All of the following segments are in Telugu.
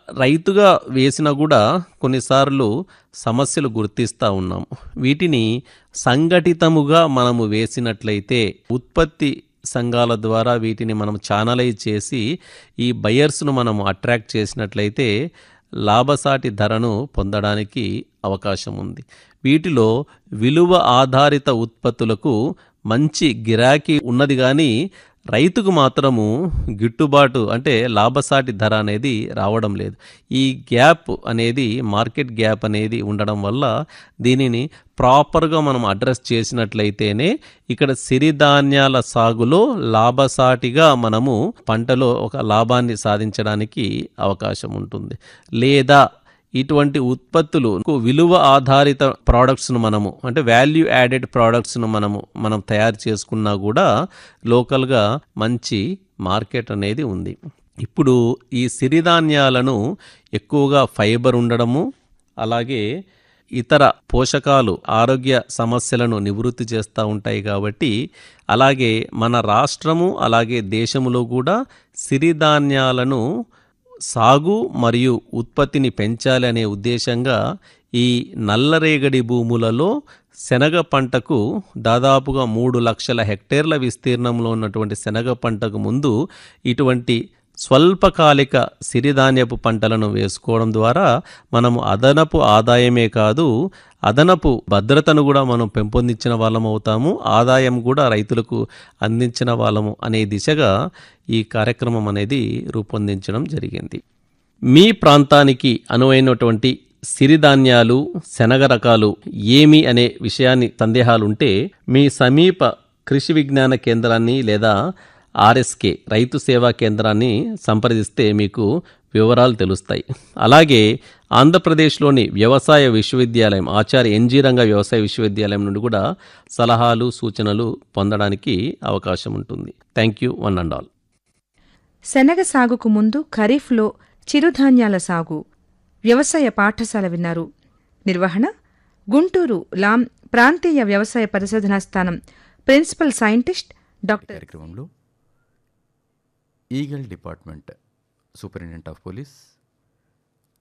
రైతుగా వేసినా కూడా కొన్నిసార్లు సమస్యలు గుర్తిస్తూ ఉన్నాం వీటిని సంఘటితముగా మనము వేసినట్లయితే ఉత్పత్తి సంఘాల ద్వారా వీటిని మనం ఛానలైజ్ చేసి ఈ బయర్స్ను మనం అట్రాక్ట్ చేసినట్లయితే లాభసాటి ధరను పొందడానికి అవకాశం ఉంది వీటిలో విలువ ఆధారిత ఉత్పత్తులకు మంచి గిరాకీ ఉన్నది కానీ రైతుకు మాత్రము గిట్టుబాటు అంటే లాభసాటి ధర అనేది రావడం లేదు ఈ గ్యాప్ అనేది మార్కెట్ గ్యాప్ అనేది ఉండడం వల్ల దీనిని ప్రాపర్గా మనం అడ్రస్ చేసినట్లయితేనే ఇక్కడ సిరిధాన్యాల సాగులో లాభసాటిగా మనము పంటలో ఒక లాభాన్ని సాధించడానికి అవకాశం ఉంటుంది లేదా ఇటువంటి ఉత్పత్తులు విలువ ఆధారిత ప్రోడక్ట్స్ను మనము అంటే వాల్యూ యాడెడ్ ప్రోడక్ట్స్ను మనము మనం తయారు చేసుకున్నా కూడా లోకల్గా మంచి మార్కెట్ అనేది ఉంది ఇప్పుడు ఈ సిరిధాన్యాలను ఎక్కువగా ఫైబర్ ఉండడము అలాగే ఇతర పోషకాలు ఆరోగ్య సమస్యలను నివృత్తి చేస్తూ ఉంటాయి కాబట్టి అలాగే మన రాష్ట్రము అలాగే దేశములో కూడా సిరిధాన్యాలను సాగు మరియు ఉత్పత్తిని పెంచాలి అనే ఉద్దేశంగా ఈ నల్లరేగడి భూములలో శనగ పంటకు దాదాపుగా మూడు లక్షల హెక్టేర్ల విస్తీర్ణంలో ఉన్నటువంటి శనగ పంటకు ముందు ఇటువంటి స్వల్పకాలిక సిరిధాన్యపు పంటలను వేసుకోవడం ద్వారా మనము అదనపు ఆదాయమే కాదు అదనపు భద్రతను కూడా మనం పెంపొందించిన వాళ్ళం అవుతాము ఆదాయం కూడా రైతులకు అందించిన వాళ్ళము అనే దిశగా ఈ కార్యక్రమం అనేది రూపొందించడం జరిగింది మీ ప్రాంతానికి అనువైనటువంటి సిరిధాన్యాలు శనగ రకాలు ఏమి అనే విషయాన్ని సందేహాలుంటే మీ సమీప కృషి విజ్ఞాన కేంద్రాన్ని లేదా ఆర్ఎస్కే రైతు సేవా కేంద్రాన్ని సంప్రదిస్తే మీకు వివరాలు తెలుస్తాయి అలాగే ఆంధ్రప్రదేశ్లోని వ్యవసాయ విశ్వవిద్యాలయం ఆచార్య ఎన్జీ రంగ వ్యవసాయ విశ్వవిద్యాలయం నుండి కూడా సలహాలు సూచనలు పొందడానికి అవకాశం ఉంటుంది thank you one and all శనగ సాగుకు ముందు ఖరీఫ్లో చిరుధాన్యాల సాగు వ్యవసాయ పాఠశాల విన్నారు నిర్వహణ గుంటూరు లాం ప్రాంతీయ వ్యవసాయ పరిశోధనా స్థానం ప్రిన్సిపల్ సైంటిస్ట్ డాక్టర్ కార్యక్రమంలో eagle department superintendent of police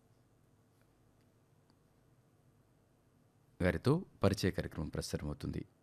గారితో పరిచయ కార్యక్రమం ప్రసారమవుతుంది